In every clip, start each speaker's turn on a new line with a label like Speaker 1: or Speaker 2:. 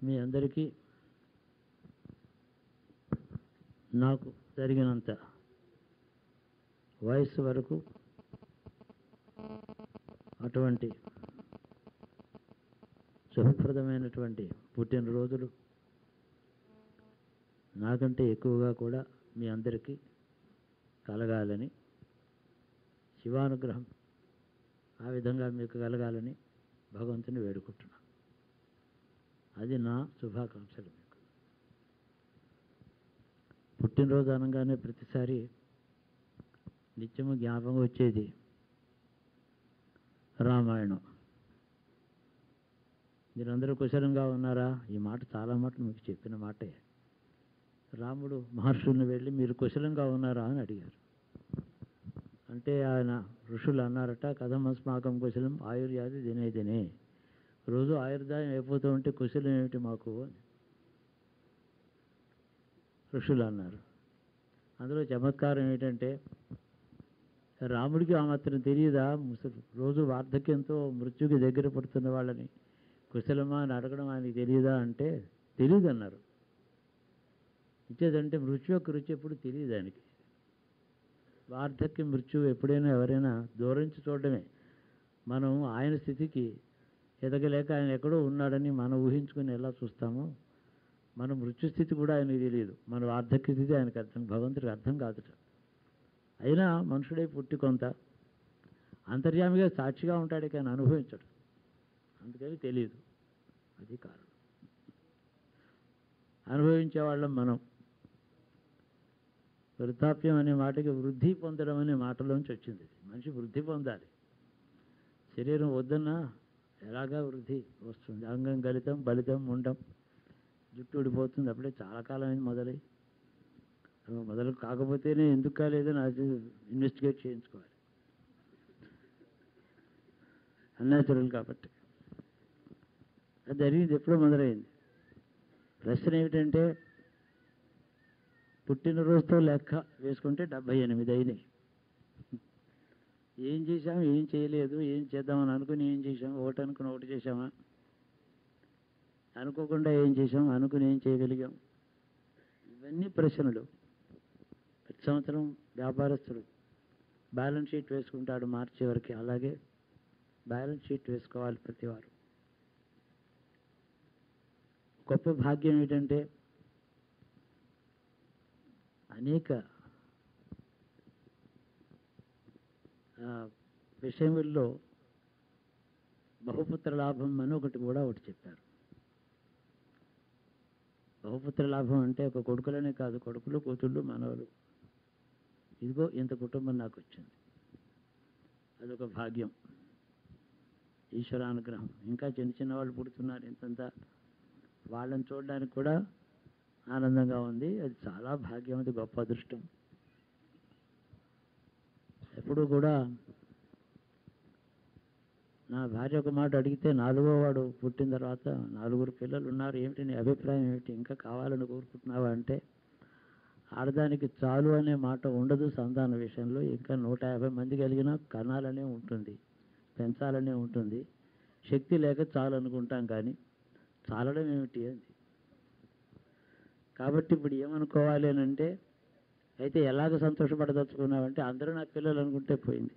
Speaker 1: మీ అందరికీ నాకు జరిగినంత వయస్సు వరకు అటువంటి శుభప్రదమైనటువంటి పుట్టినరోజులు నాకంటే ఎక్కువగా కూడా మీ అందరికీ కలగాలని శివానుగ్రహం ఆ విధంగా మీకు కలగాలని భగవంతుని వేడుకుంటున్నాను అది నా శుభాకాంక్షలు మీకు పుట్టినరోజు అనగానే ప్రతిసారి నిత్యము జ్ఞాపకం వచ్చేది రామాయణం మీరందరూ కుశలంగా ఉన్నారా ఈ మాట చాలా మాటలు మీకు చెప్పిన మాటే రాముడు మహర్షుల్ని వెళ్ళి మీరు కుశలంగా ఉన్నారా అని అడిగారు అంటే ఆయన ఋషులు అన్నారట కథమస్మాకం కుశలం ఆయుర్యాది దినే దినే రోజు ఆయుర్దాయం అయిపోతూ ఉంటే కుశలం ఏమిటి మాకు అని ఋషులు అన్నారు అందులో చమత్కారం ఏంటంటే రాముడికి ఆ మాత్రం తెలియదా ముసలి రోజు వార్ధక్యంతో మృత్యుకి దగ్గర పడుతున్న వాళ్ళని కుశలమా అని అడగడం ఆయనకి తెలియదా అంటే తెలియదు అన్నారు ఇచ్చేదంటే మృత్యు యొక్క రుచి ఎప్పుడు తెలియదు ఆయనకి వార్ధక్య మృత్యు ఎప్పుడైనా ఎవరైనా దూరించి చూడడమే మనం ఆయన స్థితికి ఎదగలేక ఆయన ఎక్కడో ఉన్నాడని మనం ఊహించుకుని ఎలా చూస్తామో మన మృత్యు స్థితి కూడా ఆయనకి తెలియదు మన వార్ధక్య స్థితి ఆయనకు అర్థం భగవంతుడికి అర్థం కాదుట అయినా మనుషుడై పుట్టి కొంత అంతర్యామిగా సాక్షిగా ఉంటాడే కానీ అనుభవించడు అందుకని తెలియదు అది కారణం అనుభవించే వాళ్ళం మనం వృద్ధాప్యం అనే మాటకి వృద్ధి పొందడం అనే మాటలోంచి వచ్చింది మనిషి వృద్ధి పొందాలి శరీరం వద్దన్నా ఎలాగా వృద్ధి వస్తుంది అంగం గలితం బలితం ముండం జుట్టు ఊడిపోతుంది అప్పుడే చాలా కాలం అయింది మొదలై అవి మొదలు కాకపోతేనే ఎందుకు కాలేదని అది ఇన్వెస్టిగేట్ చేయించుకోవాలి అన్యాచురల్ కాబట్టి అది జరిగింది ఎప్పుడో మొదలైంది ప్రశ్న ఏమిటంటే పుట్టినరోజుతో లెక్క వేసుకుంటే డెబ్బై ఎనిమిది అయినాయి ఏం చేసాం ఏం చేయలేదు ఏం చేద్దామని అనుకుని ఏం చేసాం ఒకటి అనుకుని ఒకటి చేసామా అనుకోకుండా ఏం చేసాం అనుకుని ఏం చేయగలిగాం ఇవన్నీ ప్రశ్నలు ప్రతి సంవత్సరం వ్యాపారస్తుడు బ్యాలెన్స్ షీట్ వేసుకుంటాడు మార్చి వరకు అలాగే బ్యాలెన్స్ షీట్ వేసుకోవాలి ప్రతివారు గొప్ప భాగ్యం ఏంటంటే అనేక ఆ, విషయముల్లో బహుపుత్ర లాభం అని ఒకటి కూడా ఒకటి చెప్పారు బహుపుత్ర లాభం అంటే ఒక కొడుకులనే కాదు కొడుకులు కూతుళ్ళు మనవలు ఇదిగో ఇంత కుటుంబం నాకు వచ్చింది అదొక భాగ్యం ఈశ్వరానుగ్రహం ఇంకా చిన్న చిన్న వాళ్ళు పుడుతున్నారు ఇంతంత వాళ్ళని చూడడానికి కూడా ఆనందంగా ఉంది అది చాలా భాగ్యం అది గొప్ప అదృష్టం ఎప్పుడు కూడా నా భార్య ఒక మాట అడిగితే నాలుగో వాడు పుట్టిన తర్వాత నలుగురు పిల్లలు ఉన్నారు ఏమిటి నీ అభిప్రాయం ఏమిటి ఇంకా కావాలని కోరుకుంటున్నావా అంటే ఆడదానికి చాలు అనే మాట ఉండదు సంతాన విషయంలో ఇంకా నూట యాభై మంది కలిగినా కనాలనే ఉంటుంది పెంచాలనే ఉంటుంది శక్తి లేక చాలు అనుకుంటాం కానీ చాలడం ఏమిటి అంది కాబట్టి ఇప్పుడు ఏమనుకోవాలి అని అంటే అయితే ఎలాగ సంతోషపడదలుచుకున్నావంటే అందరూ నా పిల్లలు అనుకుంటే పోయింది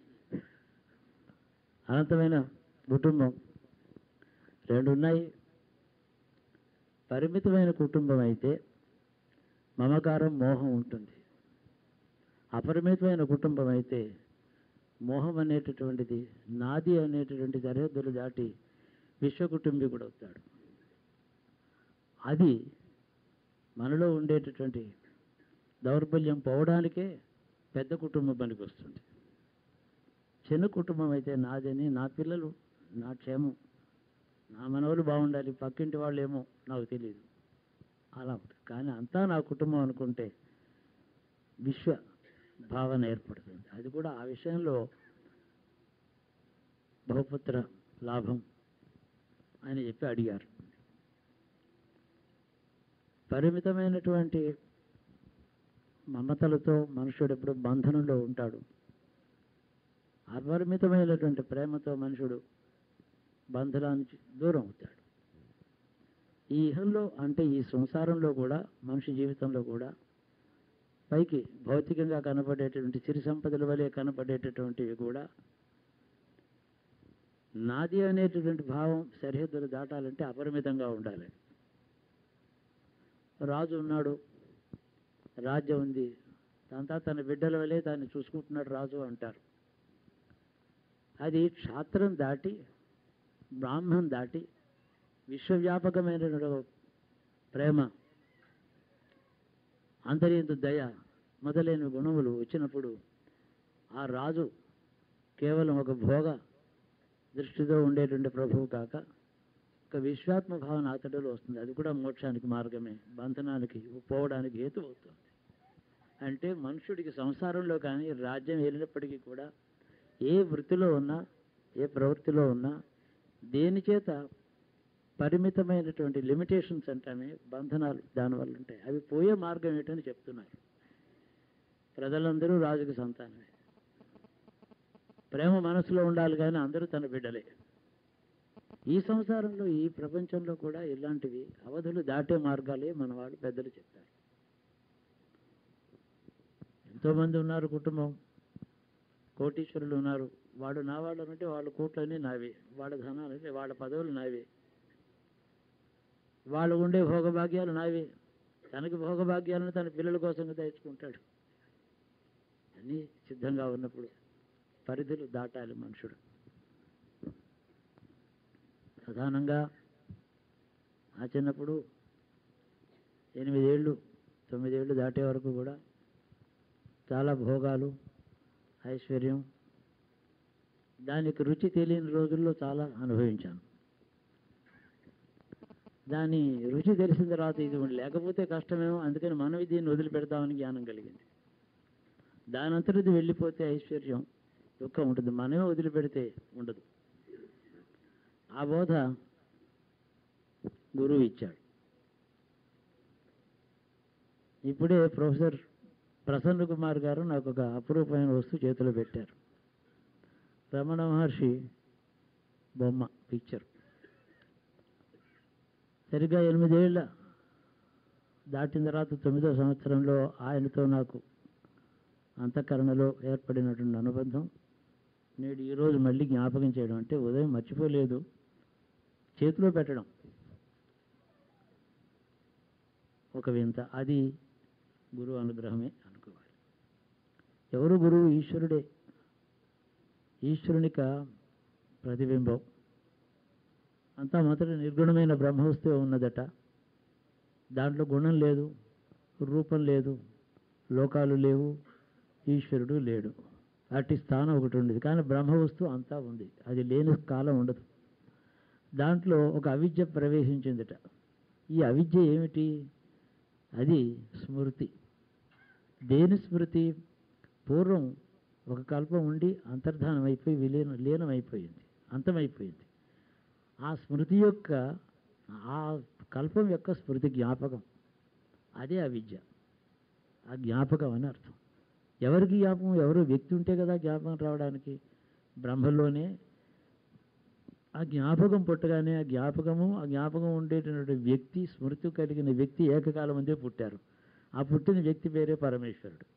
Speaker 1: అనంతమైన కుటుంబం రెండు ఉన్నాయి పరిమితమైన కుటుంబం అయితే మమకారం మోహం ఉంటుంది అపరిమితమైన కుటుంబం అయితే మోహం అనేటటువంటిది నాది అనేటటువంటి సరిహద్దులు దాటి విశ్వకుటుంబీకుడు అవుతాడు అది మనలో ఉండేటటువంటి దౌర్బల్యం పోవడానికే పెద్ద కుటుంబం పనికి వస్తుంది చిన్న కుటుంబం అయితే నాదని నా పిల్లలు నా క్షేమం నా మనవలు బాగుండాలి పక్కింటి వాళ్ళు ఏమో నాకు తెలియదు అలా ఉంటుంది కానీ అంతా నా కుటుంబం అనుకుంటే విశ్వ భావన ఏర్పడుతుంది అది కూడా ఆ విషయంలో బహుపుత్ర లాభం అని చెప్పి అడిగారు పరిమితమైనటువంటి మమతలతో మనుషుడు ఎప్పుడు బంధనంలో ఉంటాడు అపరిమితమైనటువంటి ప్రేమతో మనుషుడు బంధనానికి దూరం అవుతాడు ఈ ఇహంలో అంటే ఈ సంసారంలో కూడా మనిషి జీవితంలో కూడా పైకి భౌతికంగా కనపడేటటువంటి సిరి సంపదల వలె కనపడేటటువంటివి కూడా నాది అనేటటువంటి భావం సరిహద్దులు దాటాలంటే అపరిమితంగా ఉండాలి రాజు ఉన్నాడు రాజ్యం ఉంది అంతా తన బిడ్డల వలె దాన్ని చూసుకుంటున్నాడు రాజు అంటారు అది క్షాత్రం దాటి బ్రాహ్మణం దాటి విశ్వవ్యాపకమైన ప్రేమ అంతర్యంత దయ మొదలైన గుణములు వచ్చినప్పుడు ఆ రాజు కేవలం ఒక భోగ దృష్టితో ఉండేటువంటి ప్రభువు కాక ఒక విశ్వాత్మ భావన అతడిలో వస్తుంది అది కూడా మోక్షానికి మార్గమే బంధనానికి పోవడానికి హేతు అవుతుంది అంటే మనుషుడికి సంసారంలో కానీ రాజ్యం వెళ్ళినప్పటికీ కూడా ఏ వృత్తిలో ఉన్నా ఏ ప్రవృత్తిలో ఉన్నా దేని చేత పరిమితమైనటువంటి లిమిటేషన్స్ అంటామే బంధనాలు దానివల్ల ఉంటాయి అవి పోయే మార్గం ఏంటని చెప్తున్నారు ప్రజలందరూ రాజుకి సంతానమే ప్రేమ మనసులో ఉండాలి కానీ అందరూ తన బిడ్డలే ఈ సంసారంలో ఈ ప్రపంచంలో కూడా ఇలాంటివి అవధులు దాటే మార్గాలే మన వాళ్ళు పెద్దలు చెప్తారు ఎంతోమంది ఉన్నారు కుటుంబం కోటీశ్వరులు ఉన్నారు వాడు నా వాళ్ళు అంటే వాళ్ళ కోట్లన్నీ నావే వాళ్ళ ధనాలు వాళ్ళ పదవులు నావే వాళ్ళు ఉండే భోగభాగ్యాలు నావే తనకి భోగభాగ్యాలను తన పిల్లల కోసం తెచ్చుకుంటాడు అన్నీ సిద్ధంగా ఉన్నప్పుడు పరిధులు దాటాలి మనుషుడు ప్రధానంగా ఆ చిన్నప్పుడు ఎనిమిదేళ్ళు తొమ్మిదేళ్ళు దాటే వరకు కూడా చాలా భోగాలు ఐశ్వర్యం దానికి రుచి తెలియని రోజుల్లో చాలా అనుభవించాను దాని రుచి తెలిసిన తర్వాత ఇది లేకపోతే కష్టమేమో అందుకని మనం దీన్ని వదిలిపెడతామని జ్ఞానం కలిగింది దానంతటిది వెళ్ళిపోతే ఐశ్వర్యం దుఃఖం ఉంటుంది మనమే వదిలిపెడితే ఉండదు ఆ బోధ గురువు ఇచ్చాడు ఇప్పుడే ప్రొఫెసర్ ప్రసన్న కుమార్ గారు నాకు ఒక అపురూపమైన వస్తువు చేతిలో పెట్టారు రమణ మహర్షి బొమ్మ పిక్చర్ సరిగ్గా ఎనిమిదేళ్ళ దాటిన తర్వాత తొమ్మిదో సంవత్సరంలో ఆయనతో నాకు అంతఃకరణలో ఏర్పడినటువంటి అనుబంధం నేడు ఈరోజు మళ్ళీ జ్ఞాపకం చేయడం అంటే ఉదయం మర్చిపోలేదు చేతిలో పెట్టడం ఒక వింత అది గురువు అనుగ్రహమే అనుకోవాలి ఎవరు గురువు ఈశ్వరుడే ఈశ్వరునిక ప్రతిబింబం అంతా మొదట నిర్గుణమైన బ్రహ్మవస్తువు ఉన్నదట దాంట్లో గుణం లేదు రూపం లేదు లోకాలు లేవు ఈశ్వరుడు లేడు అట్టి స్థానం ఒకటి ఉండేది కానీ బ్రహ్మవస్తువు అంతా ఉంది అది లేని కాలం ఉండదు దాంట్లో ఒక అవిద్య ప్రవేశించిందిట ఈ అవిద్య ఏమిటి అది స్మృతి దేని స్మృతి పూర్వం ఒక కల్పం ఉండి అంతర్ధానం అయిపోయి విలీనం లీనమైపోయింది అంతమైపోయింది ఆ స్మృతి యొక్క ఆ కల్పం యొక్క స్మృతి జ్ఞాపకం అదే అవిద్య ఆ జ్ఞాపకం అని అర్థం ఎవరికి జ్ఞాపకం ఎవరో వ్యక్తి ఉంటే కదా జ్ఞాపకం రావడానికి బ్రహ్మలోనే ఆ జ్ఞాపకం పుట్టగానే ఆ జ్ఞాపకము ఆ జ్ఞాపకం ఉండేటటువంటి వ్యక్తి స్మృతి కలిగిన వ్యక్తి ఏకకాలం అందే పుట్టారు ఆ పుట్టిన వ్యక్తి పేరే పరమేశ్వరుడు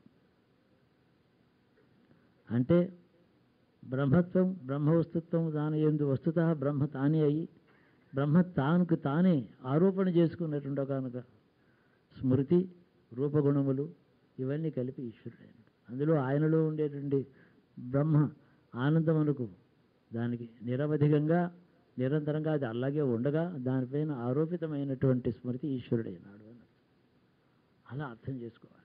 Speaker 1: అంటే బ్రహ్మత్వం బ్రహ్మవస్తుత్వం దాని ఎందు వస్తుత బ్రహ్మ తానే అయ్యి బ్రహ్మ తానుకు తానే ఆరోపణ చేసుకున్నటువంటి కనుక స్మృతి రూపగుణములు ఇవన్నీ కలిపి ఈశ్వరుడు అందులో ఆయనలో ఉండేటువంటి బ్రహ్మ ఆనందమునకు దానికి నిరవధికంగా నిరంతరంగా అది అలాగే ఉండగా దానిపైన ఆరోపితమైనటువంటి స్మృతి ఈశ్వరుడైనాడు అని అలా అర్థం చేసుకోవాలి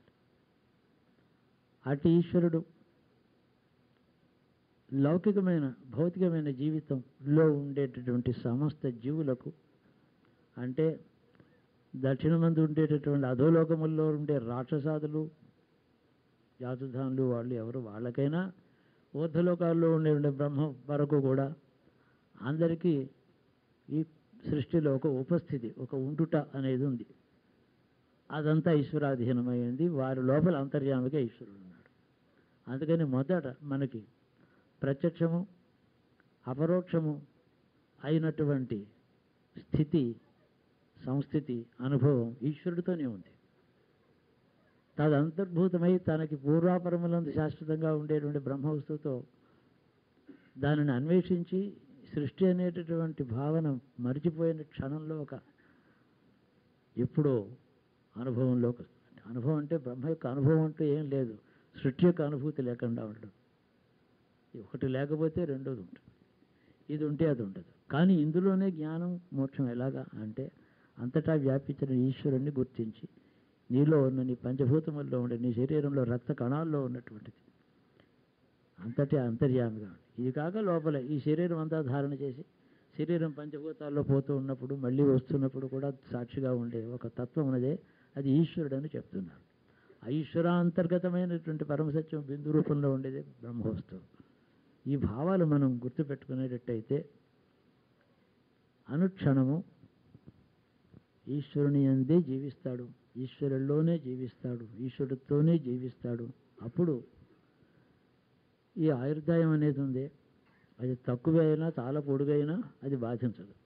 Speaker 1: అటు ఈశ్వరుడు లౌకికమైన భౌతికమైన జీవితంలో ఉండేటటువంటి సమస్త జీవులకు అంటే దక్షిణమందు ఉండేటటువంటి అధోలోకముల్లో ఉండే రాక్షసాదులు జాతుధానులు వాళ్ళు ఎవరు వాళ్ళకైనా ఊర్ధలోకాల్లో ఉండే బ్రహ్మ వరకు కూడా అందరికీ ఈ సృష్టిలో ఒక ఉపస్థితి ఒక ఉండుట అనేది ఉంది అదంతా ఈశ్వరాధీనమైంది వారి లోపల అంతర్యామిగా ఈశ్వరుడు ఉన్నాడు అందుకని మొదట మనకి ప్రత్యక్షము అపరోక్షము అయినటువంటి స్థితి సంస్థితి అనుభవం ఈశ్వరుడితోనే ఉంది తదంతర్భూతమై తనకి పూర్వాపరములందు శాశ్వతంగా ఉండేటువంటి బ్రహ్మ వస్తువుతో దానిని అన్వేషించి సృష్టి అనేటటువంటి భావన మరిచిపోయిన క్షణంలో ఒక ఎప్పుడో అనుభవంలోకి వస్తుంది అనుభవం అంటే బ్రహ్మ యొక్క అనుభవం అంటూ ఏం లేదు సృష్టి యొక్క అనుభూతి లేకుండా ఉండడం ఒకటి లేకపోతే రెండోది ఉంటుంది ఇది ఉంటే అది ఉండదు కానీ ఇందులోనే జ్ఞానం మోక్షం ఎలాగా అంటే అంతటా వ్యాపించిన ఈశ్వరుణ్ణి గుర్తించి నీలో ఉన్న నీ పంచభూతముల్లో ఉండే నీ శరీరంలో రక్త కణాల్లో ఉన్నటువంటిది అంతటి అంతర్యామిగా ఉంది ఇది కాక లోపల ఈ శరీరం అంతా ధారణ చేసి శరీరం పంచభూతాల్లో పోతూ ఉన్నప్పుడు మళ్ళీ వస్తున్నప్పుడు కూడా సాక్షిగా ఉండే ఒక తత్వం ఉన్నదే అది ఈశ్వరుడు అని చెప్తున్నారు ఆ ఈశ్వరాంతర్గతమైనటువంటి పరమసత్యం బిందు రూపంలో ఉండేది బ్రహ్మవస్తువు ఈ భావాలు మనం గుర్తుపెట్టుకునేటట్టయితే అనుక్షణము ఈశ్వరుని అందే జీవిస్తాడు ఈశ్వరుల్లోనే జీవిస్తాడు ఈశ్వరుడితోనే జీవిస్తాడు అప్పుడు ఈ ఆయుర్దాయం అనేది ఉంది అది తక్కువ అయినా చాలా పొడుగైనా అది బాధించదు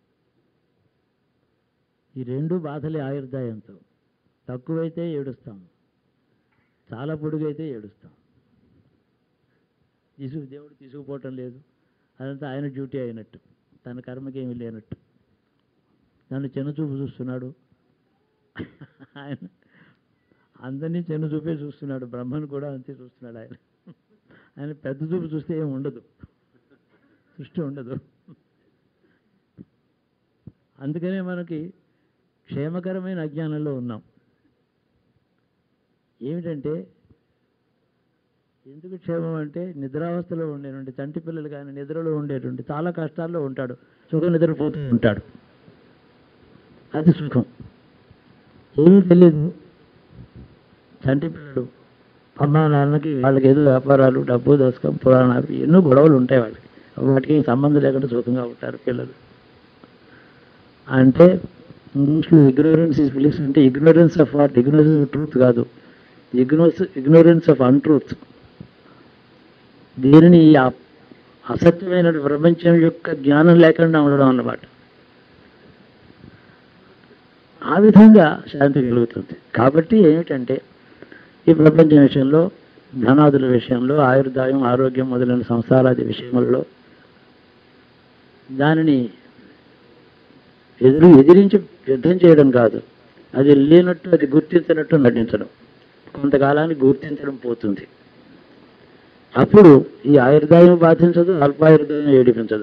Speaker 1: ఈ రెండు బాధలే ఆయుర్దాయంతో తక్కువైతే ఏడుస్తాం చాలా పొడుగైతే ఏడుస్తాం తీసుకు దేవుడు తీసుకుపోవటం లేదు అదంతా ఆయన డ్యూటీ అయినట్టు తన కర్మకేమీ లేనట్టు నన్ను చిన్న చూపు చూస్తున్నాడు ఆయన అందరినీ చిన్న చూపే చూస్తున్నాడు బ్రహ్మను కూడా అంతే చూస్తున్నాడు ఆయన ఆయన పెద్ద చూపు చూస్తే ఏం ఉండదు సృష్టి ఉండదు అందుకనే మనకి క్షేమకరమైన అజ్ఞానంలో ఉన్నాం ఏమిటంటే ఎందుకు క్షేమం అంటే నిద్రావస్థలో ఉండేటువంటి చంటి పిల్లలు కానీ నిద్రలో ఉండేటువంటి చాలా కష్టాల్లో ఉంటాడు సుఖ నిద్రపోతూ ఉంటాడు అది సుఖం ఏమీ తెలియదు చంటి పిల్లలు అమ్మా నాన్నకి వాళ్ళకి ఏదో వ్యాపారాలు డబ్బు దశకం పురాణాలు ఎన్నో గొడవలు ఉంటాయి వాళ్ళకి వాటికి సంబంధం లేకుండా సుఖంగా ఉంటారు పిల్లలు అంటే ఇంగ్లీష్లో ఇగ్నోరెన్స్ ఇస్ బిలీఫ్స్ అంటే ignorance of what ignorance of truth కాదు ఇగ్నోస్ ఇగ్నోరెన్స్ ఆఫ్ అన్ట్రూత్ దీనిని ఈ అ- అసత్యమైన ప్రపంచం యొక్క జ్ఞానం లేకుండా ఉండడం అన్నమాట ఆ విధంగా శాంతి కలుగుతుంది కాబట్టి ఏమిటంటే ఈ ప్రపంచం విషయంలో ధనాదుల విషయంలో ఆయుర్దాయం ఆరోగ్యం మొదలైన సంసారాది విషయములలో దానిని ఎదురు ఎదిరించి యుద్ధం చేయడం కాదు అది లేనట్టు అది గుర్తించినట్టు నటించడం కొంతకాలానికి గుర్తించడం పోతుంది అప్పుడు ఈ ఆయుర్దాయం బాధించదు అల్పాయుర్దాయం ఏడిపించదు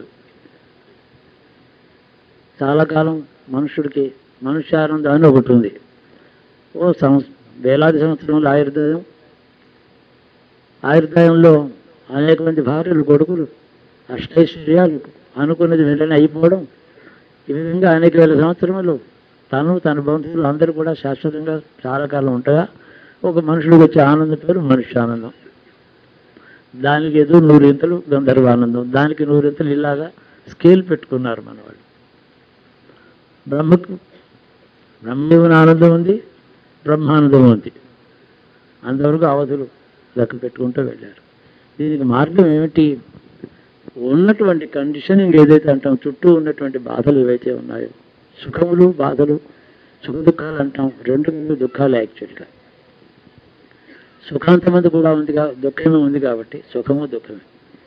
Speaker 1: చాలా కాలం మనుషుడికి మనుష్యానందం అని ఒకటి ఉంది ఓ సంవ వేలాది సంవత్సరంలో ఆయుర్దాయం ఆయుర్దాయంలో అనేక మంది భార్యలు కొడుకులు అష్టైశ్వర్యాలు అనుకున్నది వెంటనే అయిపోవడం ఈ విధంగా అనేక వేల సంవత్సరములు తను తన బంధువులు అందరూ కూడా శాశ్వతంగా చాలా కాలం ఉంటాగా ఒక మనుషుడికి వచ్చే ఆనందం పేరు మనుష్య ఆనందం దానికి ఏదో నూరింతలు గంధర్వానందం దానికి నూరింతలు ఇలాగా స్కేల్ పెట్టుకున్నారు మన వాళ్ళు బ్రహ్మకు బ్రహ్మదేవుని ఆనందం ఉంది బ్రహ్మానందం ఉంది అంతవరకు అవధులు లెక్క పెట్టుకుంటూ వెళ్ళారు దీనికి మార్గం ఏమిటి ఉన్నటువంటి కండిషనింగ్ ఏదైతే అంటాం చుట్టూ ఉన్నటువంటి బాధలు ఏవైతే ఉన్నాయో సుఖములు బాధలు సుఖ దుఃఖాలు అంటాం రెండు రెండు దుఃఖాలు యాక్చువల్గా సుఖాంతమంది కూడా ఉంది కా దుఃఖమే ఉంది కాబట్టి సుఖము దుఃఖమే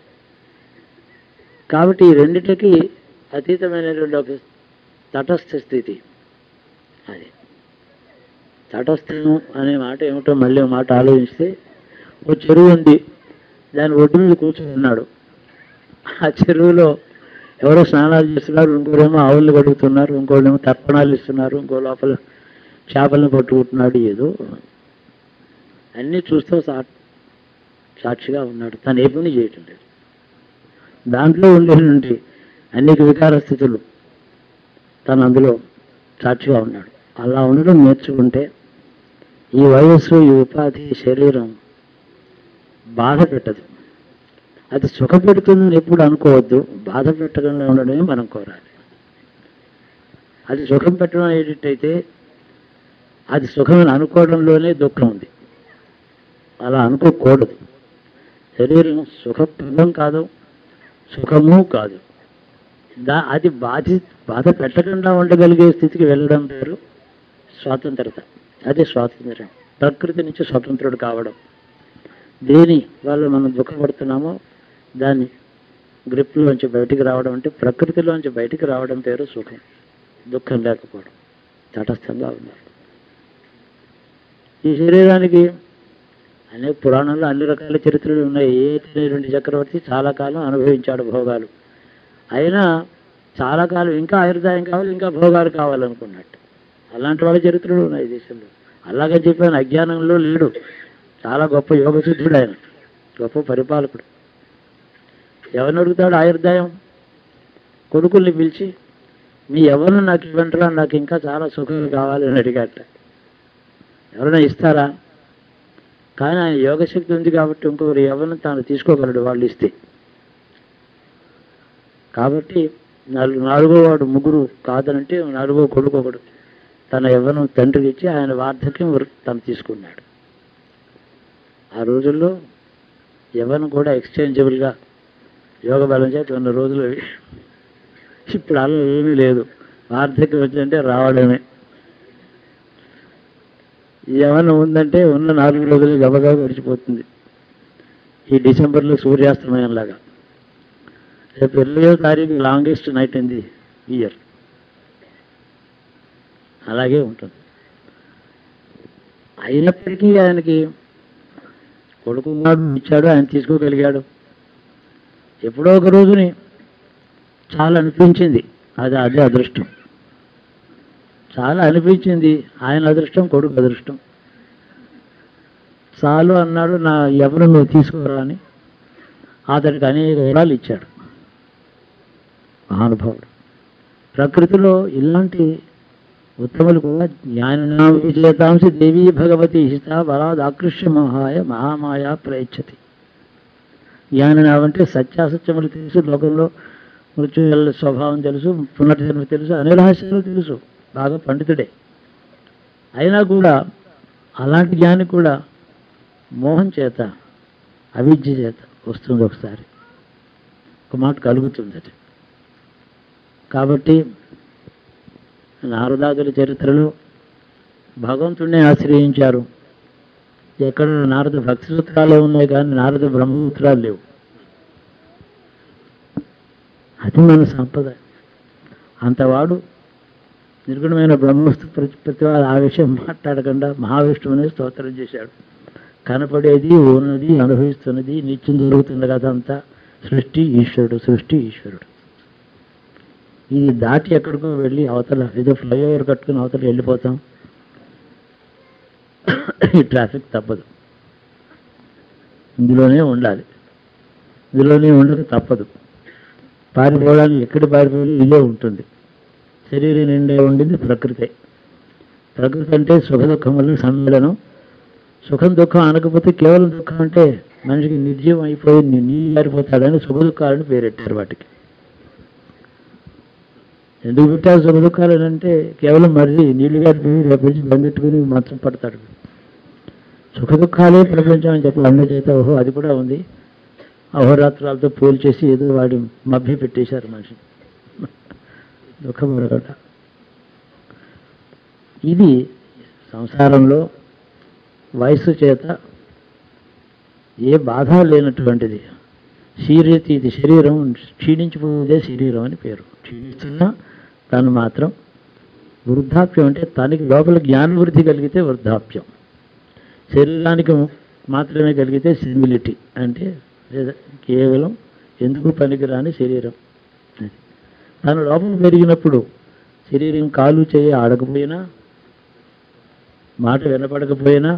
Speaker 1: కాబట్టి ఈ రెండిటికి అతీతమైనటువంటి ఒక తటస్థ స్థితి అది తటస్థం అనే మాట ఏమిటో మళ్ళీ ఒక మాట ఆలోచిస్తే ఓ చెరువు ఉంది దాని ఒడ్డు మీద కూర్చొని ఉన్నాడు ఆ చెరువులో ఎవరో స్నానాలు చేస్తున్నారు ఇంకోరేమో ఆవులు కడుగుతున్నారు ఇంకోళ్ళేమో తర్పణాలు ఇస్తున్నారు ఇంకో లోపల చేపలను పట్టుకుంటున్నాడు ఏదో అన్నీ చూస్తూ సా సాక్షిగా ఉన్నాడు తను ఏ పని చేయటం లేదు దాంట్లో ఉండేటువంటి అనేక వికార స్థితులు తను అందులో సాక్షిగా ఉన్నాడు అలా ఉండడం నేర్చుకుంటే ఈ వయస్సు ఈ ఉపాధి ఈ శరీరం బాధ పెట్టదు అది సుఖ పెడుతుందని ఎప్పుడు అనుకోవద్దు బాధ పెట్టకుండా ఉండడమే మనం కోరాలి అది సుఖం పెట్టడం అయ్యేటట్టయితే అది సుఖమని అనుకోవడంలోనే దుఃఖం ఉంది అలా అనుకోకూడదు శరీరం సుఖప్రదం కాదు సుఖము కాదు దా అది బాధ బాధ పెట్టకుండా ఉండగలిగే స్థితికి వెళ్ళడం పేరు స్వాతంత్రత అదే స్వాతంత్ర్యం ప్రకృతి నుంచి స్వతంత్రుడు కావడం దేని వల్ల మనం దుఃఖపడుతున్నామో దాన్ని గ్రిప్లోంచి బయటికి రావడం అంటే ప్రకృతిలోంచి బయటికి రావడం పేరు సుఖం దుఃఖం లేకపోవడం తటస్థంగా ఉన్నారు ఈ శరీరానికి అనేక పురాణాల్లో అన్ని రకాల చరిత్రలు ఉన్నాయి ఏ రెండు చక్రవర్తి చాలా కాలం అనుభవించాడు భోగాలు అయినా చాలా కాలం ఇంకా ఆయుర్దాయం కావాలి ఇంకా భోగాలు కావాలనుకున్నట్టు అలాంటి వాళ్ళ చరిత్రలు ఉన్నాయి ఈ దేశంలో అలాగే చెప్పాను అజ్ఞానంలో లేడు చాలా గొప్ప యోగసిద్ధుడు ఆయన గొప్ప పరిపాలకుడు ఎవరిని అడుగుతాడు ఆయుర్దాయం కొడుకుల్ని పిలిచి మీ ఎవరిని నాకు ఇవ్వంటారా నాకు ఇంకా చాలా సుఖాలు కావాలి అని అడిగాట ఎవరైనా ఇస్తారా కానీ ఆయన యోగశక్తి ఉంది కాబట్టి ఇంకొకరు ఎవరిని తాను తీసుకోగలడు వాళ్ళు ఇస్తే కాబట్టి నాలుగు నాలుగో వాడు ముగ్గురు కాదనంటే నాలుగో కొడుకు ఒకడు తన యవ్వనం తండ్రికి ఇచ్చి ఆయన వార్ధక్యం వృ- తను తీసుకున్నాడు ఆ రోజుల్లో యవ్వనం కూడా ఎక్స్చేంజబుల్గా యోగ బలం చేతి ఉన్న రోజులు అవి. ఇప్పుడు అలా ఏమీ లేదు వార్ధక్యం వచ్చిందంటే రావడమే యవ్వనం ఉందంటే ఉన్న నాలుగు రోజులు గబగబా గడిచిపోతుంది ఈ డిసెంబర్లో సూర్యాస్తమయంలాగా రేపు ఇరవయో తారీఖు longest night in the year అలాగే ఉంటుంది అయినప్పటికీ ఆయనకి కొడుకున్నాడు ఇచ్చాడు ఆయన తీసుకోగలిగాడు ఎప్పుడో ఒక రోజుని చాలా అనిపించింది అది అదే అదృష్టం చాలా అనిపించింది ఆయన అదృష్టం కొడుకు అదృష్టం చాలు అన్నాడు నా ఎవరు నువ్వు తీసుకోరా అని అతడికి అనేక వరాలు ఇచ్చాడు మహానుభావుడు ప్రకృతిలో ఇలాంటి ఉత్తములు కూడా జ్ఞాన విజేతాంసి దేవీ భగవతి హిత బలాద్ ఆకృష్య మహాయ మహామాయ ప్రయచ్చతి జ్ఞానం అంటే సత్యాసత్యములు తెలుసు లోకంలో మృత్యుల స్వభావం తెలుసు పునర్జన్మ తెలుసు అన్ని రహస్యాలు తెలుసు బాగా పండితుడే అయినా కూడా అలాంటి జ్ఞాని కూడా మోహం చేత అవిద్య చేత వస్తుంది ఒకసారి ఒక మాట కలుగుతుంది అది కాబట్టి నారదాదుల చరిత్రలో భగవంతుడిని ఆశ్రయించారు ఎక్కడ నారద భక్తి సూత్రాలే ఉన్నాయి కానీ నారద బ్రహ్మసూత్రాలు లేవు అది మన సంపద అంతవాడు నిర్గుణమైన బ్రహ్మస్తు ప్రతి ప్రతివాడు ఆ విషయం మాట్లాడకుండా మహావిష్ణువుని స్తోత్రం చేశాడు కనపడేది ఉన్నది అనుభవిస్తున్నది నిత్యం జరుగుతున్న కథ అంతా సృష్టి ఈశ్వరుడు సృష్టి ఈశ్వరుడు ఇది దాటి ఎక్కడికో వెళ్ళి అవతల ఏదో ఫ్లైఓవర్ కట్టుకుని అవతల వెళ్ళిపోతాం ఈ ట్రాఫిక్ తప్పదు ఇందులోనే ఉండాలి ఇందులోనే ఉండక తప్పదు పారిపోవడానికి ఎక్కడ పారిపోయి ఇదే ఉంటుంది శరీరం నిండే ఉండింది ప్రకృతే ప్రకృతి అంటే సుఖ దుఃఖముల సమ్మేళనం సుఖం దుఃఖం అనకపోతే కేవలం దుఃఖం అంటే మనిషికి నిర్జీవం అయిపోయి ని- నీళ్ళు జారిపోతాడని సుఖ దుఃఖాలను పేరెట్టారు వాటికి ఎందుకు పెట్టారు సుఖ దుఃఖాలు అంటే కేవలం మరి నీళ్లు గారిపోయి రేపు నుంచి బందెట్టుకుని మంచం పడతాడు సుఖ దుఃఖాలే ప్రపంచం అని చెప్పి అన్న చేత ఓహో అది కూడా ఉంది అహోరాత్రాలతో పోల్ చేసి ఏదో వాడి మభ్య పెట్టేశారు మనిషి దుఃఖం మరొకట ఇది సంసారంలో వయస్సు చేత ఏ బాధ లేనటువంటిది శరీరతి ఇది శరీరం క్షీణించిపోయేదే శరీరం అని పేరు క్షీణిస్తున్నా తను మాత్రం వృద్ధాప్యం అంటే తనకి లోపల జ్ఞాన వృద్ధి కలిగితే వృద్ధాప్యం శరీరానికి మాత్రమే కలిగితే సిమిలిటీ అంటే లేదా కేవలం ఎందుకు పనికిరాని శరీరం అది. తన లోపల పెరిగినప్పుడు శరీరం కాలు చేయి ఆడకపోయినా మాట వినపడకపోయినా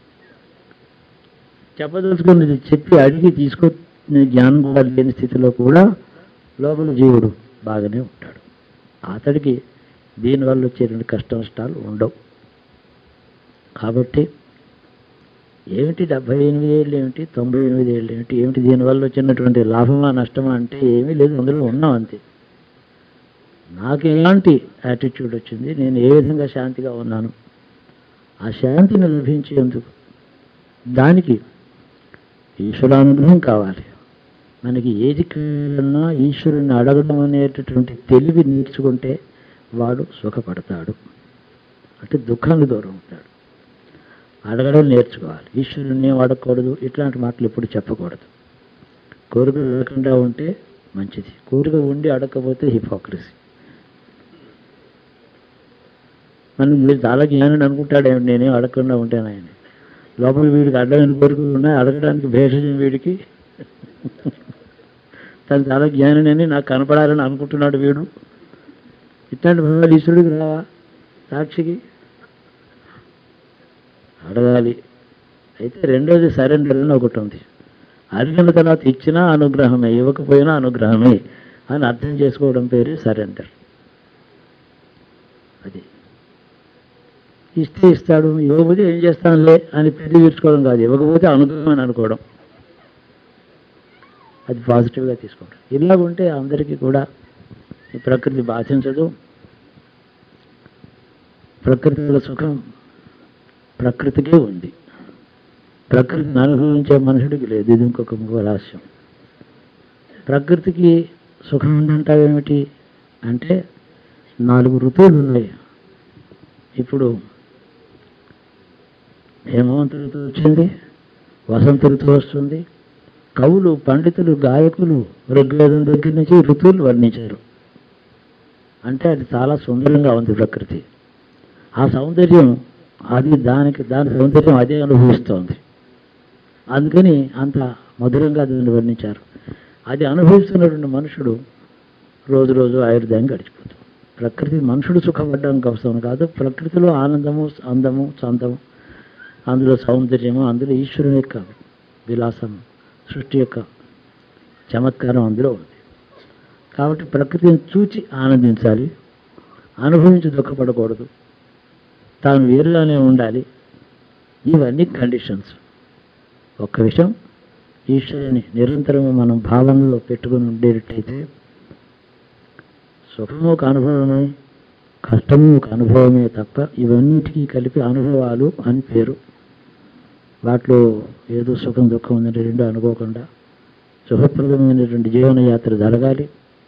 Speaker 1: చెప్పదలుచుకున్నది చెప్పి అడిగి తీసుకునే జ్ఞానం కూడా లేని స్థితిలో కూడా లోపల జీవుడు బాగానే ఉంటాడు అతడికి దీనివల్ల వచ్చేటువంటి కష్ట నష్టాలు ఉండవు కాబట్టి ఏమిటి డెబ్బై ఎనిమిది ఏళ్ళు ఏమిటి తొంభై ఎనిమిది ఏళ్ళు ఏమిటి ఏమిటి దీనివల్ల వచ్చినటువంటి లాభమా నష్టమా అంటే ఏమీ లేదు అందులో ఉన్నాం అంతే నాకు ఎలాంటి యాటిట్యూడ్ వచ్చింది నేను ఏ విధంగా శాంతిగా ఉన్నాను ఆ శాంతిని లభించేందుకు దానికి ఈశ్వరానుగ్రహం కావాలి మనకి ఏది కావాలన్నా ఈశ్వరుని అడగడం అనేటటువంటి తెలివి నేర్చుకుంటే వాడు సుఖపడతాడు అంటే దుఃఖానికి దూరం అవుతాడు అడగడం నేర్చుకోవాలి ఈశ్వరుని ఏం అడగకూడదు ఇట్లాంటి మాటలు ఎప్పుడు చెప్పకూడదు కోరిక లేకుండా ఉంటే మంచిది కోరిక ఉండి అడగకపోతే హిపోక్రసీ మనం మీరు చాలా జ్ఞానం అనుకుంటాడు నేనేం అడగకుండా ఉంటాను ఆయన లోపల వీడికి అడ్డమైన కోరికలు ఉన్నాయి అడగడానికి భేషజం వీడికి తను చాలా జ్ఞానని నాకు కనపడాలని అనుకుంటున్నాడు వీడు ఇట్లాంటి భగవాన్ ఈశ్వరుడికి రావా సాక్షికి అడగాలి అయితే రెండోది సరెండర్ అని ఒకటి ఉంది అడిగిన తర్వాత ఇచ్చినా అనుగ్రహమే ఇవ్వకపోయినా అనుగ్రహమే అని అర్థం చేసుకోవడం పేరు సరెండర్ అది ఇస్తే ఇస్తాడు ఇవ్వకపోతే ఏం చేస్తానులే అని పెళ్లి తీర్చుకోవడం కాదు ఇవ్వకపోతే అనుగ్రహం అని అనుకోవడం అది పాజిటివ్గా తీసుకోవడం ఇలాగ ఉంటే అందరికీ కూడా ఈ ప్రకృతి బాధించదు ప్రకృతిలో సుఖం ప్రకృతికే ఉంది ప్రకృతిని అనుభవించే మనుషుడికి లేదు ఇది ఇంకొక ఇంకో రహస్యం ప్రకృతికి సుఖం ఉందంటావేమిటి అంటే నాలుగు ఋతువులు ఉన్నాయి ఇప్పుడు హేమంత ఋతువు వచ్చింది వసంత ఋతువు వస్తుంది కవులు పండితులు గాయకులు ఋగ్వేదం దగ్గర నుంచి ఋతువులు వర్ణించారు అంటే అది చాలా సుందరంగా ఉంది ప్రకృతి ఆ సౌందర్యం అది దానికి దాని సౌందర్యం అదే అనుభవిస్తోంది అందుకని అంత మధురంగా దాన్ని వర్ణించారు అది అనుభవిస్తున్నటువంటి మనుషుడు రోజు రోజు ఆయుర్దాయం గడిచిపోతుంది ప్రకృతి మనుషుడు సుఖపడడం కోసం కాదు ప్రకృతిలో ఆనందము అందము చందము అందులో సౌందర్యము అందులో ఈశ్వరుని యొక్క విలాసం సృష్టి యొక్క చమత్కారం అందులో ఉంది కాబట్టి ప్రకృతిని చూచి ఆనందించాలి అనుభవించి దుఃఖపడకూడదు తాను వేరుగానే ఉండాలి ఇవన్నీ కండిషన్స్ ఒక్క విషయం ఈశ్వరుని నిరంతరం మనం భావనలో పెట్టుకుని ఉండేటట్టయితే సుఖము ఒక అనుభవమే కష్టము ఒక అనుభవమే తప్ప ఇవన్నిటికీ కలిపి అనుభవాలు అని పేరు వాటిలో ఏదో సుఖం దుఃఖం ఉందని రెండు అనుకోకుండా సుఖప్రదమైనటువంటి జీవనయాత్ర జరగాలి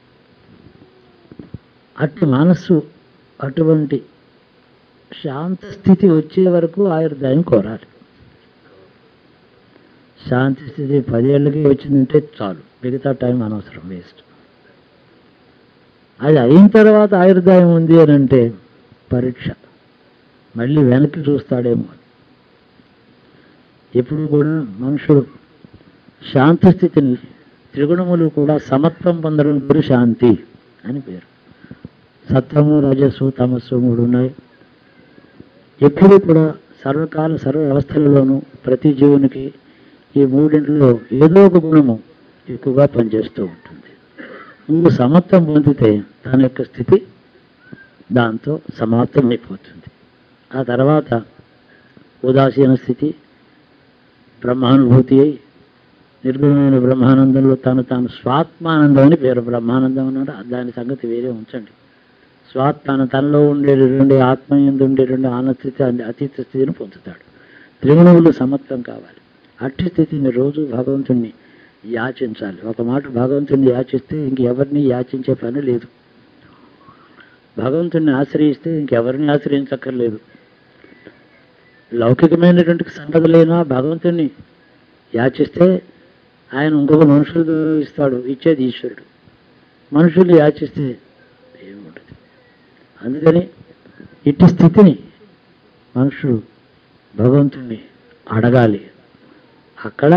Speaker 1: అట్టి మనస్సు అటువంటి శాంత స్థితి వచ్చే వరకు ఆయుర్దాయం కోరాలి శాంతి స్థితి పదేళ్ళకి వచ్చిందంటే చాలు మిగతా టైం అనవసరం వేస్ట్ అది అయిన తర్వాత ఆయుర్దాయం ఉంది అని అంటే పరీక్ష మళ్ళీ వెనక్కి చూస్తాడేమో ఎప్పుడు కూడా మనుషుడు శాంత స్థితిని త్రిగుణములు కూడా సమత్వం పొందడం పేరు శాంతి అని పేరు సత్వము రజస్సు తమస్సు మూడు ఉన్నాయి ఎప్పుడు కూడా సర్వకాల సర్వ వ్యవస్థలలోనూ ప్రతి జీవునికి ఈ మూడింటిలో ఏదో ఒక గుణము ఎక్కువగా పనిచేస్తూ ఉంటుంది నువ్వు సమత్వం పొందితే తన యొక్క స్థితి దాంతో సమాప్తం అయిపోతుంది ఆ తర్వాత ఉదాసీన స్థితి బ్రహ్మానుభూతి అయి నిర్గుణమైన బ్రహ్మానందంలో తను తాను స్వాత్మానందం అని పేరు బ్రహ్మానందం అన్నాడు దాని సంగతి వేరే ఉంచండి స్వాత్మాన తనలో ఉండేటటువంటి ఆత్మ ఎందు ఉండేటువంటి ఆనస్థితి అతీత స్థితిని పొందుతాడు త్రిగుణములు సమత్వం కావాలి అట్టి స్థితిని రోజు భగవంతుణ్ణి యాచించాలి ఒక మాట భగవంతుణ్ణి యాచిస్తే ఇంకెవరిని యాచించే పని లేదు భగవంతుణ్ణి ఆశ్రయిస్తే ఇంకెవరిని ఆశ్రయించక్కర్లేదు లౌకికమైనటువంటి సంపదలైనా భగవంతుణ్ణి యాచిస్తే ఆయన ఇంకొక మనుషులు ఇస్తాడు ఇచ్చేది ఈశ్వరుడు మనుషులు యాచిస్తే ఏముండదు అందుకని ఇట్టి స్థితిని మనుషుడు భగవంతుణ్ణి అడగాలి అక్కడ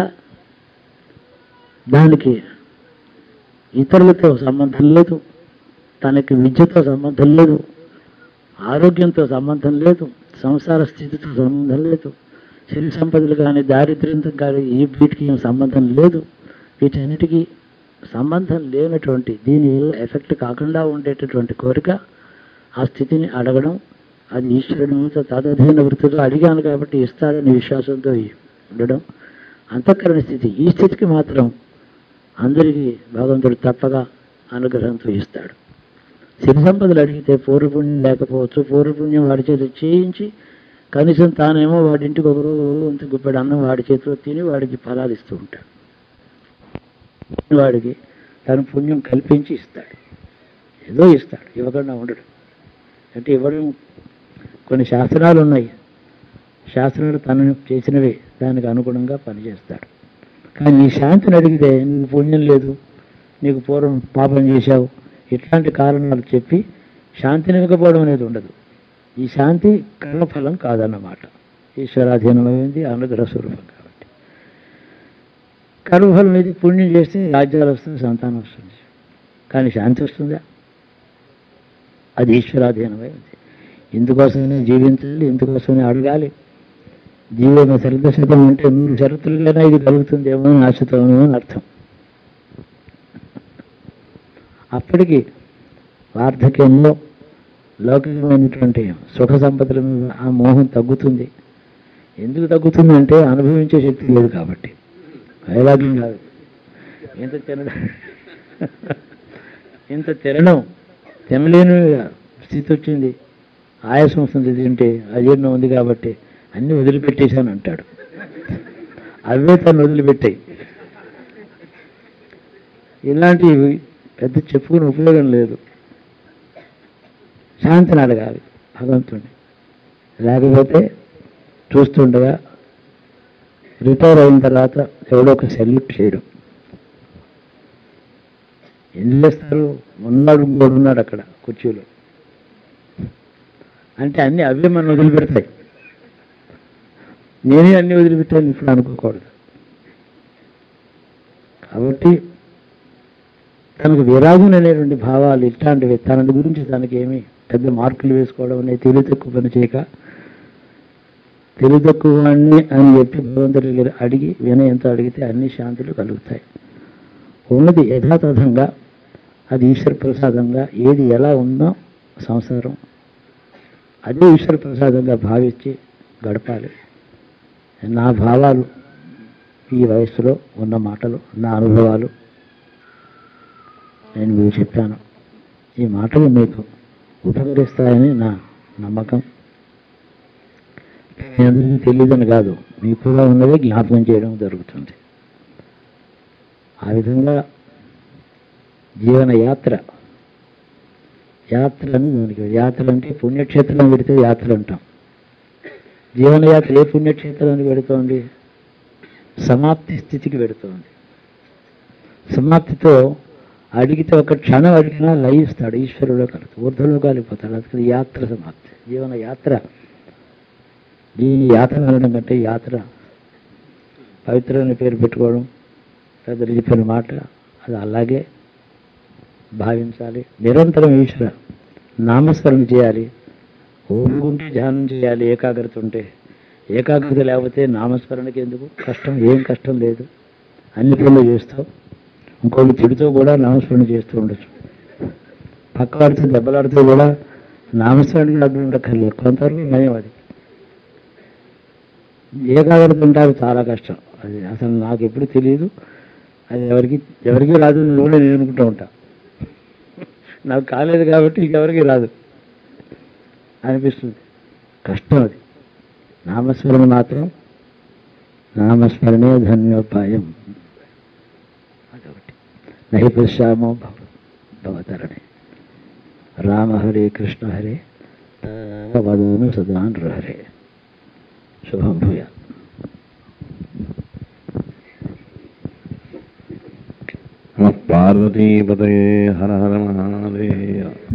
Speaker 1: దానికి ఇతరులతో సంబంధం లేదు తనకి విద్యతో సంబంధం లేదు ఆరోగ్యంతో సంబంధం లేదు సంసార స్థితితో సంబంధం లేదు సిరి సంపదలు కానీ దారిద్ర్యంతో కానీ ఈ వీటికి ఏం సంబంధం లేదు వీటన్నిటికీ సంబంధం లేనటువంటి దీని ఎఫెక్ట్ కాకుండా ఉండేటటువంటి కోరిక ఆ స్థితిని అడగడం అది ఈశ్వరుని మీద తదధీన వృత్తితో అడిగాను కాబట్టి ఇస్తాడని విశ్వాసంతో ఉండడం అంతఃకరణ స్థితి ఈ స్థితికి మాత్రం అందరికీ భగవంతుడు తప్పగా అనుగ్రహంతో ఇస్తాడు సిరి సంపదలు అడిగితే పూర్వపుణ్యం లేకపోవచ్చు పూర్వపుణ్యం వాడి చేత చేయించి కనీసం తానేమో వాడి ఇంటికి ఒక రోజు ఇంత గుప్పెడు అన్నం వాడి చేతిలో తిని వాడికి ఫలాలు ఇస్తూ ఉంటాడు వాడికి తన పుణ్యం కల్పించి ఇస్తాడు ఏదో ఇస్తాడు ఇవ్వకుండా ఉండడు అంటే ఇవ్వడం కొన్ని శాస్త్రాలు ఉన్నాయి శాస్త్రాలు తను చేసినవి దానికి అనుగుణంగా పనిచేస్తాడు కానీ ఈ శాంతిని అడిగితే నీకు పుణ్యం లేదు నీకు పూర్వం పాపం చేశావు ఇట్లాంటి కారణాలు చెప్పి శాంతిని ఇవ్వకపోవడం అనేది ఉండదు ఈ శాంతి కర్మఫలం కాదన్నమాట ఈశ్వరాధీనమైంది అనుగ్రహ స్వరూపం కాబట్టి కర్మఫలం ఇది పుణ్యం చేస్తే రాజ్యాలు వస్తుంది సంతానం వస్తుంది కానీ శాంతి వస్తుందా అది ఈశ్వరాధీనమై ఉంది ఇందుకోసమే జీవించాలి ఇందుకోసమే అడగాలి జీవన శరదశతం అంటే నూరు షరతులుగానే ఇది కలుగుతుందేమో అని ఆశతమేమో అని అర్థం అప్పటికి వార్ధక్యంలో లౌకికమైనటువంటి సుఖ సంపదల మీద ఆ మోహం తగ్గుతుంది ఎందుకు తగ్గుతుంది అంటే అనుభవించే శక్తి లేదు కాబట్టి వైరాగ్యం కాదు ఇంత తినడం ఇంత తినడం తినలేని స్థితి వచ్చింది ఆయాసం వస్తుంది తింటే అజీర్ణం ఉంది కాబట్టి అన్నీ వదిలిపెట్టేశాను అంటాడు అవే తను వదిలిపెట్టాయి ఇలాంటివి పెద్ద చెప్పుకునే ఉపయోగం లేదు శాంతిని అడగాలి భగవంతుడిని లేకపోతే చూస్తుండగా రిటైర్ అయిన తర్వాత ఎవడో ఒక సెల్యూట్ చేయడం ఏం చేస్తారు ఉన్నాడు ఇంకోడు ఉన్నాడు అక్కడ కుర్చీలో అంటే అన్నీ అవే మనం వదిలిపెడతాయి నేనే అన్ని వదిలిపెట్టాను ఇప్పుడు అనుకోకూడదు కాబట్టి తనకు విరాగులు అనేటువంటి భావాలు ఇట్లాంటివి తన గురించి తనకి ఏమి పెద్ద మార్కులు వేసుకోవడం అనేది తెలివి తక్కువ పని చేయక తెలివి తక్కువ వాడిని అని చెప్పి భగవంతుడి దగ్గర అడిగి వినయంతో అడిగితే అన్ని శాంతులు కలుగుతాయి ఉన్నది యథాతథంగా అది ఈశ్వర ప్రసాదంగా ఏది ఎలా ఉందో సంసారం అదే ఈశ్వర ప్రసాదంగా భావించి గడపాలి నా భావాలు ఈ వయస్సులో ఉన్న మాటలు నా అనుభవాలు నేను మీకు చెప్పాను ఈ మాటలు మీకు ఉపకరిస్తాయని నా నమ్మకం మీ అందరికీ తెలియదని కాదు మీకు కూడా ఉన్నదే జ్ఞాపకం చేయడం జరుగుతుంది ఆ విధంగా జీవన యాత్ర యాత్ర అని దానికి యాత్ర అంటే పుణ్యక్షేత్రం పెడితే యాత్ర అంటాం జీవనయాత్ర ఏ పుణ్యక్షేత్రానికి పెడుతోంది సమాప్తి స్థితికి పెడుతోంది సమాప్తితో అడిగితే ఒక క్షణం అడిగినా లయిస్తాడు ఈశ్వరుడు కలుగుతాడు ఊర్ధలోకాలు పోతాడు అందుకని యాత్ర సమాప్తి జీవన యాత్ర దీని యాత్ర అనడం కంటే యాత్ర పవిత్రమైన పేరు పెట్టుకోవడం పెద్దలు చెప్పిన మాట అది అలాగే భావించాలి నిరంతరం ఈశ్వర నామస్మరణ చేయాలి ఊరుకుంటే ధ్యానం చేయాలి ఏకాగ్రత ఉంటే ఏకాగ్రత లేకపోతే నామస్మరణకి ఎందుకు కష్టం ఏం కష్టం లేదు అన్ని పనులు చేస్తావు ఇంకోటి తిడుతూ కూడా నామస్మరణ చేస్తూ ఉండొచ్చు పక్కవాడితో దెబ్బలాడుతూ కూడా నామస్మరణకి అడ్డు ఉండక్కర్లేదు కొంతవరకు నయం అది ఏకాగ్రత ఉంటారు చాలా కష్టం అది అసలు నాకు ఎప్పుడు తెలియదు అది ఎవరికి ఎవరికి రాదు అని కూడా నేను అనుకుంటూ ఉంటా నాకు కాలేదు కాబట్టి ఇంకెవరికి రాదు అనిపిస్తుంది కష్టం అది నామస్మరణ మాత్రం నామస్మరణే ధన్యోపాయం అదొకటి నహి పశ్యామో భవ భవతరణే రామ హరే కృష్ణ హరే వదను సదా హరే శుభం భూయా
Speaker 2: నమ పార్వతీపతయే హర హర మహాదేవ